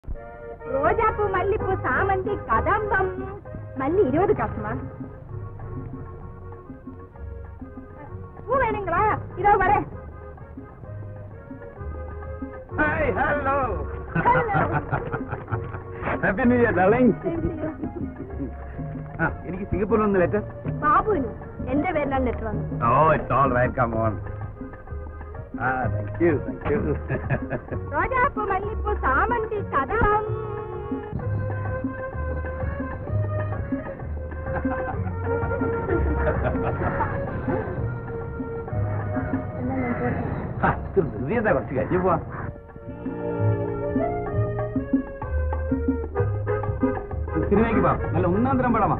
ரோஜாப்பூ மல்லிப்பூ சாமந்தி கதம்பம் மல்லி இருபது காசுமா பூ வேணுங்களா இதோ வரேன் Hi, hello. Hello. Happy New Year, darling. ആ, എനിക്ക് സിംഗപ്പൂരിൽ ഒന്ന് ലെറ്റർ ബാബുവിന് എന്റെ പേരിലാണ് ലെറ്റർ വന്നത് oh it's all right come on ആ താങ്ക് യു താങ്ക് യു ரோஜாப்பூ மல்லிப்பூ சாமந்தி கதம் ധൃതിയെന്താ കുറച്ച് കഴിഞ്ഞു പോവാ സിനിമയ്ക്ക് പോവാം നല്ല ഒന്നാം തരം പടമാ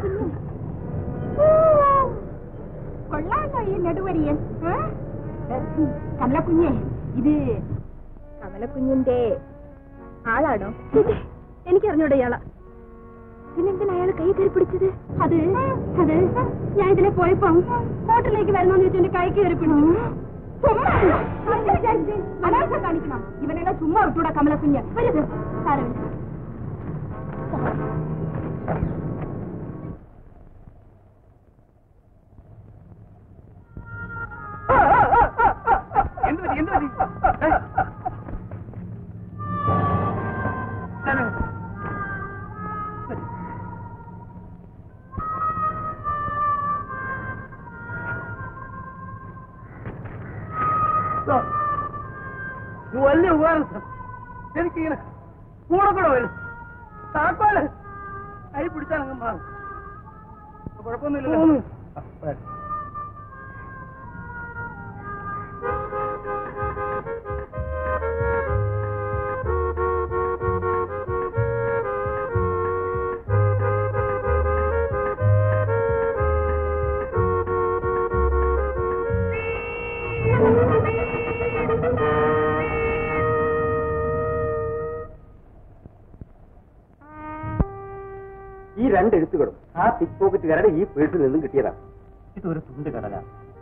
കൊള്ളാലോ ഈ നെടുവരിയൻ ഏ? കമലക്കുഞ്ഞെ ഇത് കമലക്കുഞ്ഞിന്റെ ആളാണോ എനിക്കറിഞ്ഞൂടെ ഇയാളാ പിന്നെന്തിനാ അയാൾ കൈ കയറി പിടിച്ചത് അത് അത് ഞാൻ ഇതിലെ പോയപ്പോ ഹോട്ടലിലേക്ക് വരണമെന്ന് വെച്ച് എന്റെ കൈ കയറി പിടിച്ചു അനാഥ കാണിക്കണം ഇവനെല്ലാം ചുമ്മാ വിട്ടൂടാ കമലക്കുഞ്ഞ് വരരുത് സാരമില്ല എന്ത് പറ്റി എന്ത് പറ്റി ഏ? ഞാന് ദോ, ഇത് വലിയ ഉപകാരം സർ. എനിക്കിങ്ങനെ കൂടെ കൂടെ വരും താക്കോല് കൈ പിടിച്ചാൽ അങ്ങ് മാറും കുഴപ്പമൊന്നുമില്ലല്ലോ ആ, വരാം. ഈ രണ്ട് എഴുത്തുകളും ആ പിക് പോക്കറ്റുകാരുടെ ഈ പേഴ്സിൽ നിന്നും കിട്ടിയതാണ് ഇതൊരു തുണ്ട് കടല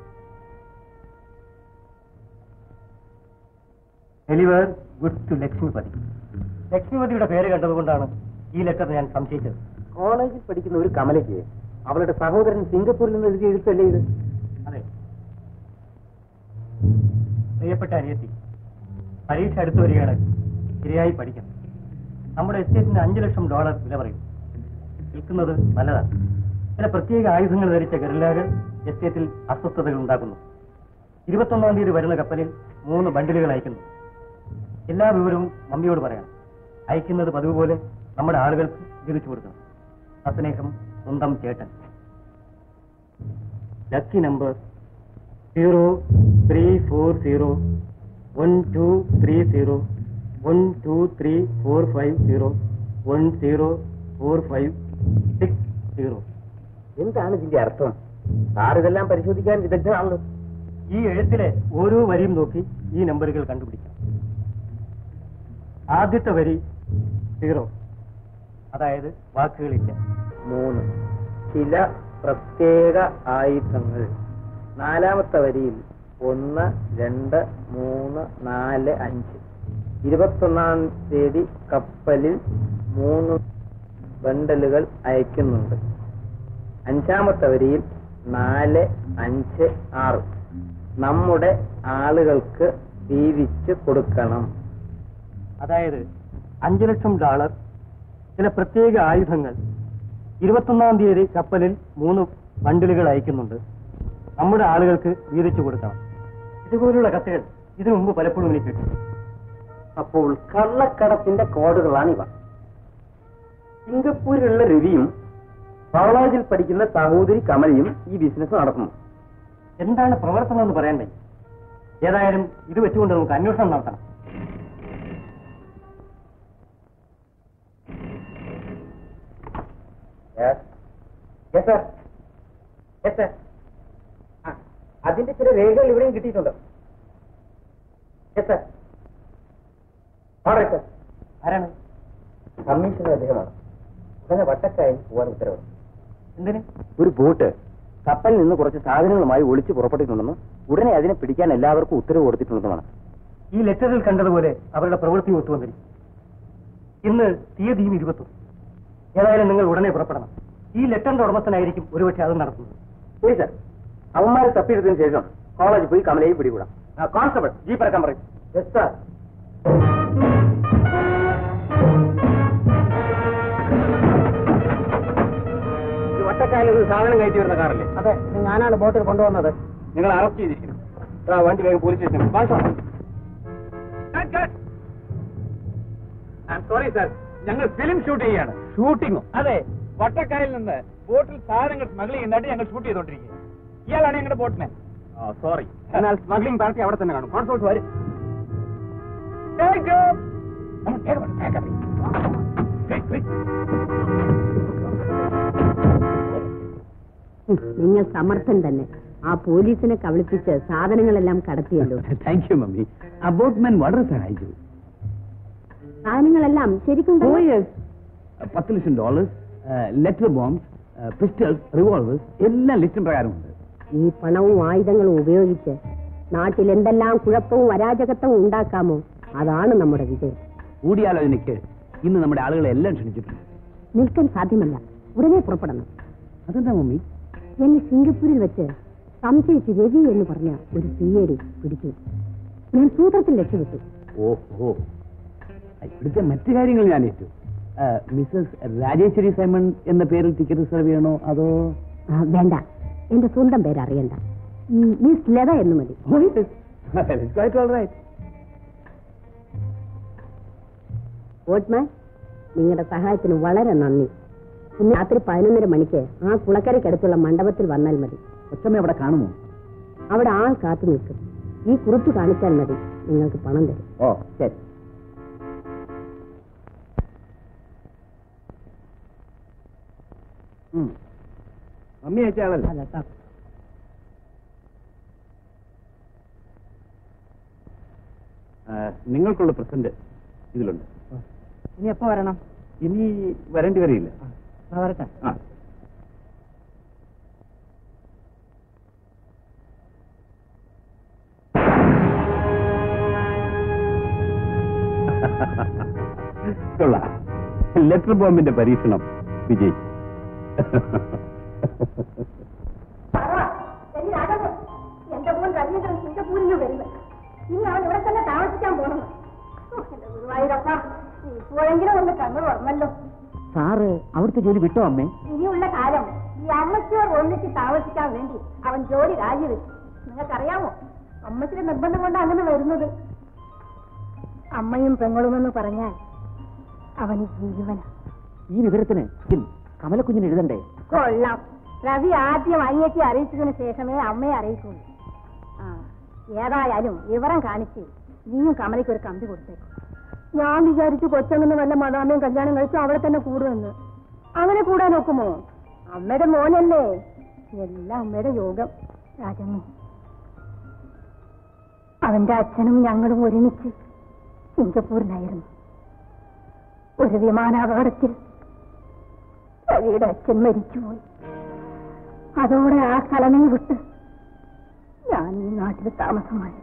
ഡെലിവർ ഗുഡ് ടു ലക്ഷ്മിപതി ലക്ഷ്മിപതിയുടെ പേര് കണ്ടതുകൊണ്ടാണ് ഈ ലെറ്റർ ഞാൻ സംശയിച്ചത് കോളേജിൽ പഠിക്കുന്ന ഒരു കമലയ്ക്ക് അവളുടെ സഹോദരൻ സിംഗപ്പൂരിൽ നിന്ന് എഴുതിയ എഴുത്തല്ലേ ഇത് അതെ പ്രിയപ്പെട്ട അനിയത്തി പരീക്ഷ അടുത്തു വരികയാണ് ശരിയായി പഠിക്കണം നമ്മുടെ എസ്റ്റേറ്റിന് അഞ്ചു ലക്ഷം ഡോളർ വില പറയും വിൽക്കുന്നത് നല്ലതാണ് ചില പ്രത്യേക ആയുധങ്ങൾ ധരിച്ച ഗറില്ലാകൾ എസ്റ്റേറ്റിൽ അസ്വസ്ഥതകൾ ഉണ്ടാക്കുന്നു ഇരുപത്തൊന്നാം തീയതി വരുന്ന കപ്പലിൽ മൂന്ന് ബണ്ടിലുകൾ അയക്കുന്നു എല്ലാ വിവരവും മമ്മിയോട് പറയണം അയക്കുന്നത് പതിവ് പോലെ നമ്മുടെ ആളുകൾക്ക് വിധിച്ചു കൊടുക്കണം അസ്നേഹം സ്വന്തം ചേട്ടൻ lucky number zero three four zero one two three zero one two three four five zero one zero four five six zero എന്താണ് ഇതിന്റെ അർത്ഥം സാർ ഇതെല്ലാം പരിശോധിക്കാൻ വിദഗ്ധനാണല്ലോ ഈ എഴുത്തിലെ ഓരോ വരിയും നോക്കി ഈ നമ്പറുകൾ കണ്ടുപിടിക്കാം ആദ്യത്തെ വരി സീറോ അതായത് വാക്കുകളില്ല മൂന്ന് ചില പ്രത്യേക ആയുധങ്ങൾ നാലാമത്തെ വരിയിൽ ഒന്ന് രണ്ട് മൂന്ന് നാല് അഞ്ച് ഇരുപത്തൊന്നാം തീയതി കപ്പലിൽ മൂന്ന് ബണ്ടലുകൾ അയക്കുന്നുണ്ട് അഞ്ചാമത്തെ വരിയിൽ നാല് അഞ്ച് ആറ് നമ്മുടെ ആളുകൾക്ക് വീതിച്ച് കൊടുക്കണം അതായത് അഞ്ചു ലക്ഷം ഡോളർ ചില പ്രത്യേക ആയുധങ്ങൾ ഇരുപത്തൊന്നാം തീയതി കപ്പലിൽ മൂന്ന് ബണ്ടിലുകൾ അയക്കുന്നുണ്ട് നമ്മുടെ ആളുകൾക്ക് വീതിച്ചു കൊടുക്കണം ഇതുപോലുള്ള കത്തുകൾ ഇതിനു മുമ്പ് പലപ്പോഴും എനിക്ക് കിട്ടി അപ്പോൾ കള്ളക്കടത്തിന്റെ കോഡുകളാണിവ സിംഗപ്പൂരിലുള്ള രവിയും കോളേജിൽ പഠിക്കുന്ന സഹോദരി കമലയും ഈ ബിസിനസ് നടത്തുന്നു എന്താണ് പ്രവർത്തനം എന്ന് പറയാൻ വയ്യ ഏതായാലും ഇത് വെച്ചുകൊണ്ട് നമുക്ക് അന്വേഷണം നടത്തണം അതിന്റെ ചില രേഖകൾ ഇവിടെയും കിട്ടിയിട്ടുണ്ട് ആരാണ് കമ്മീഷണർ അദ്ദേഹമാണ് ഉടനെ വട്ടക്കായി പോവാൻ ഉത്തരവ് എന്തിന് ഒരു ബോട്ട് കപ്പലിൽ നിന്ന് കുറച്ച് സാധനങ്ങളുമായി ഒളിച്ചു പുറപ്പെട്ടിട്ടുണ്ടെന്ന് ഉടനെ അതിനെ പിടിക്കാൻ എല്ലാവർക്കും ഉത്തരവ് കൊടുത്തിട്ടുണ്ടെന്നുമാണ് ഈ ലെറ്ററിൽ കണ്ടതുപോലെ അവരുടെ പ്രവൃത്തി ഒത്തുവന്നിരിക്കും ഇന്ന് തീയതിയും ഇരുപത്തൊന്ന് ഏതായാലും നിങ്ങൾ ഉടനെ പുറപ്പെടണം ഈ ലെറ്ററിന്റെ ഉടമസ്ഥനായിരിക്കും ഒരുപക്ഷെ അത് നടത്തുന്നത് ശരി സാർ അവന്മാരെ തപ്പിയെടുത്തതിന് ശേഷം കോളേജിൽ പോയി കമലയെ പിടികൂടാം കോൺസ്റ്റബിൾ ജീപ്പ് ഇറക്കാൻ പറയും യെസ് സാർ വട്ടക്കാലിൽ ഒരു സാധനം കയറ്റി വരുന്ന കാറല്ലേ അതെ ഞാനാണ് ബോട്ടിൽ കൊണ്ടുവന്നത് നിങ്ങൾ അറസ്റ്റ് ചെയ്തിരിക്കുന്നു ആ, വണ്ടി വേഗം പോലീസ് സ്റ്റേഷനിൽ സോറി സാർ ഞങ്ങൾ ഫിലിം ഷൂട്ട് ചെയ്യാണ് ഷൂട്ടിങ്ങോ അതെ വട്ടക്കായലിൽ നിന്ന് ബോട്ടിൽ സാധനങ്ങൾ സ്മഗിൾ ചെയ്യുന്നതായിട്ട് ഞങ്ങൾ ഷൂട്ട് ചെയ്തോണ്ടിരിക്കുക ഇയാളാണ് ഞങ്ങളുടെ ബോട്ടിനെ സോറി എന്നാൽ സ്മഗ്ലിംഗ് പാർട്ടി അവിടെ തന്നെ കാണും കോൺസ്റ്റബിൾസ് വരും നിങ്ങൾ സമർത്ഥൻ തന്നെ ആ പോലീസിനെ കബളിപ്പിച്ച് സാധനങ്ങളെല്ലാം കടത്തിയല്ലോ താങ്ക് യു മമ്മി ആ ബോട്ട്മാൻ വളരെ സഹായിച്ചു സാധനങ്ങളെല്ലാം ശരിക്കും ഓ യെസ് പത്ത് ലക്ഷം dollars letter bombs pistols revolvers എല്ലാം ലിസ്റ്റും പ്രകാരമുണ്ട് ഈ പണവും ആയുധങ്ങളും ഉപയോഗിച്ച് നാട്ടിൽ എന്തെല്ലാം കുഴപ്പവും അരാജകത്വവും ഉണ്ടാക്കാമോ അതാണ് നമ്മുടെ വിജയം കൂടിയാലോചനയ്ക്ക് ഇന്ന് നമ്മുടെ ആളുകളെ എല്ലാം ക്ഷണിച്ചിട്ടുണ്ട് നിൽക്കാൻ സാധ്യമല്ല ഉടനെ പുറപ്പെടണം അതെന്താ മമ്മി എന്നെ സിംഗപ്പൂരിൽ വെച്ച് സംശയിച്ച് രവി എന്ന് പറഞ്ഞ ഒരു സി ഐ ഡി പിടിച്ചു ഞാൻ സൂത്രത്തിൽ രക്ഷപ്പെട്ടു ഓഹോ ഇവിടുത്തെ മറ്റു കാര്യങ്ങൾ ഞാൻ ഏറ്റു മിസ്സസ് രാജേശ്വരി സൈമൺ എന്ന പേരിൽ ടിക്കറ്റ് റിസർവ് ചെയ്യണോ അതോ ആ, വേണ്ട എന്റെ സ്വന്തം പേര് അറിയണ്ട ഉം, മിസ് ലത എന്ന് മതി ഓട്ട്മാൻ നിങ്ങളുടെ സഹായത്തിന് വളരെ നന്ദി ഇന്ന് രാത്രി പതിനൊന്നര മണിക്ക് ആ കുളക്കരയ്ക്കടുത്തുള്ള മണ്ഡപത്തിൽ വന്നാൽ മതി ഒച്ചമ്മ അവിടെ കാണുമോ അവിടെ ആൾ കാത്തു നിൽക്കും ഈ കുറിപ്പ് കാണിച്ചാൽ മതി നിങ്ങൾക്ക് പണം തരും ഓ ശരി മമ്മി അയച്ച ആളല്ല നിങ്ങൾക്കുള്ള പ്രസന്റ് ഇതിലുണ്ട് ഇനി എപ്പോ വരണം ഇനി വരേണ്ടി വരില്ല വരട്ടെ ആ കൊള്ളാം ലെറ്റർ ബോംബിന്റെ പരീക്ഷണം വിജയിച്ചു എന്റെ മോൻ രവീന്ദ്രൻ സിംഗപ്പൂരിൽ നിന്ന് വരുന്നത് ഇനി അവൻ ഇവിടെ തന്നെ താമസിക്കാൻ പോകണം എന്റെ ഗുരുവായൂരപ്പ ഇപ്പോഴെങ്കിലും ഒന്ന് കണ്ണു തുറന്നല്ലോ സാറ് അവിടുത്തെ ജോലി വിട്ടോ അമ്മേ ഇനിയുള്ള കാലം ഈ അമ്മച്ചിയോർ ഒന്നിച്ച് താമസിക്കാൻ വേണ്ടി അവൻ ജോലി രാജിവെച്ചു നിങ്ങൾക്കറിയാമോ അമ്മച്ചിയുടെ നിർബന്ധം കൊണ്ട് അങ്ങനെ വരുന്നത് അമ്മയും പെങ്ങളുമെന്ന് പറഞ്ഞാൽ അവന് ജീവന ഈ വിവരത്തിന് കമലക്കുഞ്ഞിന് എഴുതണ്ടേ കൊള്ളാം രവി ആദ്യം അനിയത്തി അറിയിച്ചതിന് ശേഷമേ അമ്മയെ അറിയിക്കുള്ളൂ ആ ഏതായാലും വിവരം കാണിച്ച് നീയും കമലയ്ക്ക് ഒരു കമ്പി കൊടുത്തേക്കും ഞാൻ വിചാരിച്ചു കൊച്ചങ്ങനെ വല്ല മദാമയും കല്യാണം കഴിച്ചു അവിടെ തന്നെ കൂടുമെന്ന് അങ്ങനെ കൂടാൻ നോക്കുമോ അമ്മയുടെ മോനല്ലേ എല്ലാം അമ്മയുടെ യോഗം രാജമ്മ അവന്റെ അച്ഛനും ഞങ്ങളും ഒരുമിച്ച് സിംഗപ്പൂരിലായിരുന്നു ഒരു വിമാനാപകടത്തിൽ രവിയുടെ അച്ഛൻ മരിച്ചുപോയി അതോടെ ആ സ്ഥലമേ വിട്ട് ഞാൻ ഈ നാട്ടിൽ താമസമായത്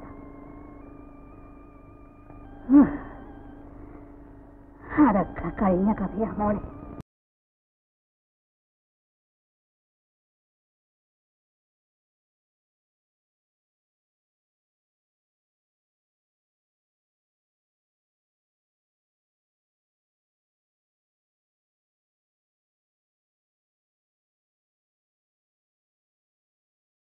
അതൊക്കെ കഴിഞ്ഞ കഥയാ മോളെ